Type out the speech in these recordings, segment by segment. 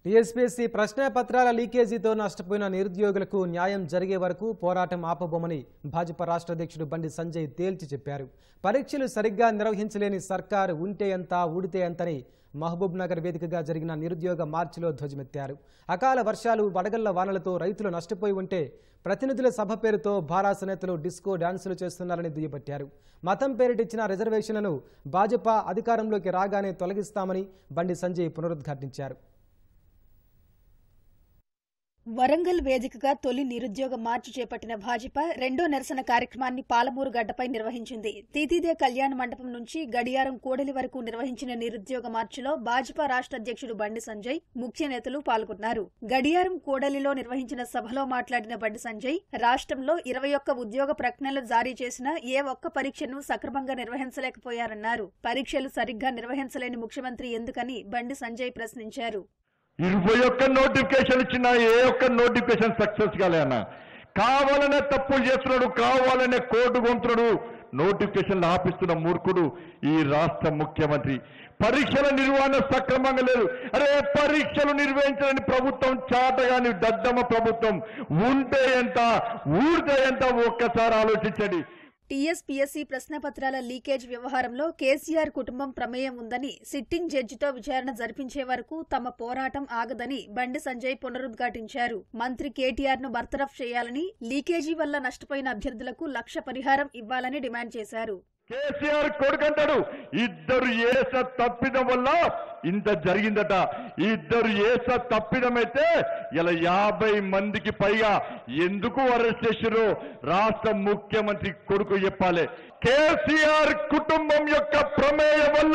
TSPSC ప్రశ్నపత్రాల లీకేజీతో నష్టపోయిన నిరుద్యోగులకు న్యాయం జరిగే వరకు పోరాటం ఆపబోమని భాజపా రాష్ట్ర అధ్యక్షుడు బండి సంజయ్ తేల్చి చెప్పారు పరీక్షలు సరిగ్గా నిర్వహించలేని సర్కారు ఉంటే ఎంత ఊడితే ఎంతని మహబూబ్ నగర్ వేదికగా జరిగిన నిరుద్యోగ మార్చిలో ధ్వజమెత్తారు అకాల వర్షాలు వడగళ్ల వానలతో రైతులు నష్టపోయి ఉంటే ప్రతినిధుల సభ పేరుతో భారాస నేతలు డిస్కో డాన్సులు చేస్తున్నారని దుయ్యబట్టారు మతం పేరిటిచ్చిన రిజర్వేషన్లను భాజపా అధికారంలోకి రాగానే తొలగిస్తామని బండి సంజయ్ పునరుద్ఘాటించారు వరంగల్ వేదికగా తొలి నిరుద్యోగ మార్చి చేపట్టిన భాజపా రెండో నిరసన కార్యక్రమాన్ని పాలమూరు గడ్డపై నిర్వహించింది తీతీదే కళ్యాణ మండపం నుంచి గడియారం కూడలి వరకు నిర్వహించిన నిరుద్యోగ మార్చిలో భాజపా రాష్ట్ర అధ్యక్షుడు బండి సంజయ్ ముఖ్య నేతలు పాల్గొన్నారు గడియారం కూడలిలో నిర్వహించిన సభలో మాట్లాడిన బండి సంజయ్ రాష్ట్రంలో ఇరవై ఒక్క ఉద్యోగ ప్రకటనలు జారీ చేసినా ఏ ఒక్క పరీక్షను సక్రమంగా నిర్వహించలేకపోయారన్నారు పరీక్షలు సరిగ్గా నిర్వహించలేని ముఖ్యమంత్రి ఎందుకని బండి సంజయ్ ప్రశ్నించారు ఇరవై ఒక్క నోటిఫికేషన్ ఇచ్చినా ఏ ఒక్క నోటిఫికేషన్ సక్సెస్ కాలే అన్న కావాలనే తప్పులు చేస్తున్నాడు కావాలనే కోర్టు పొందుతున్నాడు నోటిఫికేషన్లు ఆపిస్తున్న మూర్ఖుడు ఈ రాష్ట్ర ముఖ్యమంత్రి పరీక్షల నిర్వహణ సక్రమంగా లేదు అరే పరీక్షలు నిర్వహించాలని ప్రభుత్వం చాటగాని దద్దమ్మ ప్రభుత్వం ఉంటే ఎంత ఊడితే ఎంత ఒక్కసారి ఆలోచించండి టీఎస్పీఎస్సీ ప్రశ్నపత్రాల లీకేజ్ వ్యవహారంలో కేసీఆర్ కుటుంబం ప్రమేయం ఉందని సిట్టింగ్ జడ్జితో విచారణ జరిపించే వరకు తమ పోరాటం ఆగదని బండి సంజయ్ పునరుద్ఘాటించారు మంత్రి కేటీఆర్ ను బర్తరఫ్ చేయాలని లీకేజీ వల్ల నష్టపోయిన అభ్యర్థులకు లక్ష పరిహారం ఇవ్వాలని డిమాండ్ చేశారు కేసీఆర్ కొడుకంటాడు ఇద్దరు ఏస తప్పిదం వల్ల ఇంత జరిగిందట ఇద్దరు ఏస తప్పిదమైతే ఇలా యాభై మందికి పైగా ఎందుకు అరెస్ట్ చేసిరో రాష్ట్ర ముఖ్యమంత్రి కొడుకు చెప్పాలి కేసీఆర్ కుటుంబం యొక్క ప్రమేయం వల్ల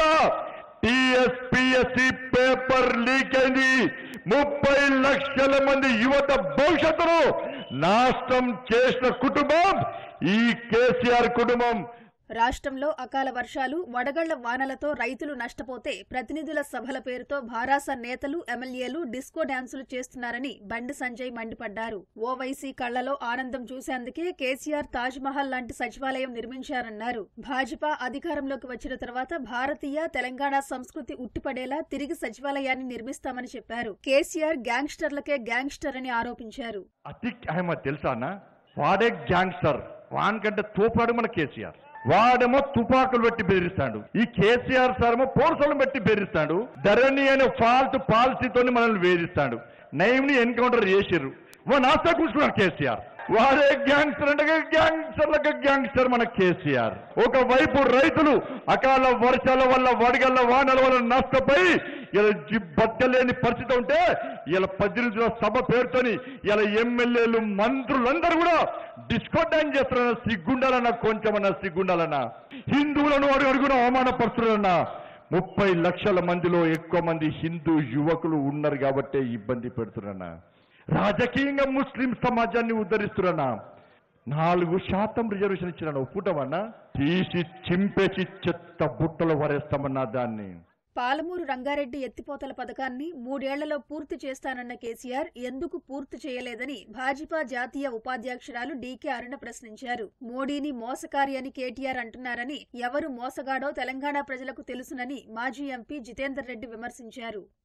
టిఎస్పిఎస్సి పేపర్ లీక్ అయింది ముప్పై లక్షల మంది యువత భవిష్యత్తును నాశనం చేసిన కుటుంబం ఈ కేసీఆర్ కుటుంబం రాష్ట్రంలో అకాల వర్షాలు వడగళ్ల వానలతో రైతులు నష్టపోతే ప్రతినిధుల సభల పేరుతో భారాస నేతలు ఎమ్మెల్యేలు డిస్కో డాన్సులు చేస్తున్నారని బండి సంజయ్ మండిపడ్డారు ఓవైసీ కళ్లలో ఆనందం చూసేందుకే కేసీఆర్ తాజ్ మహల్ లాంటి సచివాలయం నిర్మించారన్నారు భాజపా అధికారంలోకి వచ్చిన తర్వాత భారతీయ తెలంగాణ సంస్కృతి ఉట్టిపడేలా తిరిగి సచివాలయాన్ని నిర్మిస్తామని చెప్పారు కేసీఆర్ గ్యాంగ్స్టర్లకే గ్యాంగ్స్టర్ అని ఆరోపించారు అతిక్ అహ్మద్ తెలుసా అన్న వాడే గ్యాంగ్స్టర్ వానికంటే తోపాడు మన కేసీఆర్ వాడేమో తుపాకులు పెట్టి బెదిరిస్తాడు ఈ కేసీఆర్ సార్ ఏమో పోర్సులను పెట్టి బెదిరిస్తాడు ధరణి అనే ఫాల్ట్ పాలసీతో మనల్ని వేధిస్తాడు నయంని ఎన్కౌంటర్ చేసిర్రు వాడు ఆస్తా కూర్చున్నాడు కేసీఆర్ వాడే గ్యాంగ్స్టర్ అంటే గ్యాంగ్స్టర్లకు గ్యాంగ్స్టర్ మన కేసీఆర్ ఒకవైపు రైతులు అకాల వర్షాల వల్ల వడగళ్ల వానల వల్ల నష్టపోయి ఇలా జి- బతకలేని పరిస్థితి ఉంటే ఇలా పద్దెనిమిది సభ పేరుతోని ఇలా ఎమ్మెల్యేలు మంత్రులందరూ కూడా డిస్కో డాన్స్ చేస్తున్నారన్న సిగ్గుండాలన్నా కొంచెమన్నా సిగ్గుండాలన్నా హిందువులను అడుగు అడుగున అవమానపరుస్తున్నారన్నా ముప్పై లక్షల మందిలో ఎక్కువ మంది హిందూ యువకులు ఉన్నారు కాబట్టే ఇబ్బంది పెడుతున్నారన్నా రాజకీయంగా ముస్లిం సమాజాన్ని ఉద్ధరిస్తున్నారన్నా నాలుగు శాతం రిజర్వేషన్ ఇచ్చిన ఒప్పుటమన్నా తీసి చింపేసి చెత్త బుట్టలో వరేస్తామన్నా దాన్ని పాలమూరు రంగారెడ్డి ఎత్తిపోతల పథకాన్ని మూడేళ్లలో పూర్తి చేస్తానన్న కేసీఆర్ ఎందుకు పూర్తి చేయలేదని భాజపా జాతీయ ఉపాధ్యక్షురాలు డీకే అరుణ ప్రశ్నించారు మోడీని మోసకారి అని కేటీఆర్ అంటున్నారని ఎవరు మోసగాడో తెలంగాణ ప్రజలకు తెలుసునని మాజీ ఎంపీ జితేందర్ రెడ్డి విమర్శించారు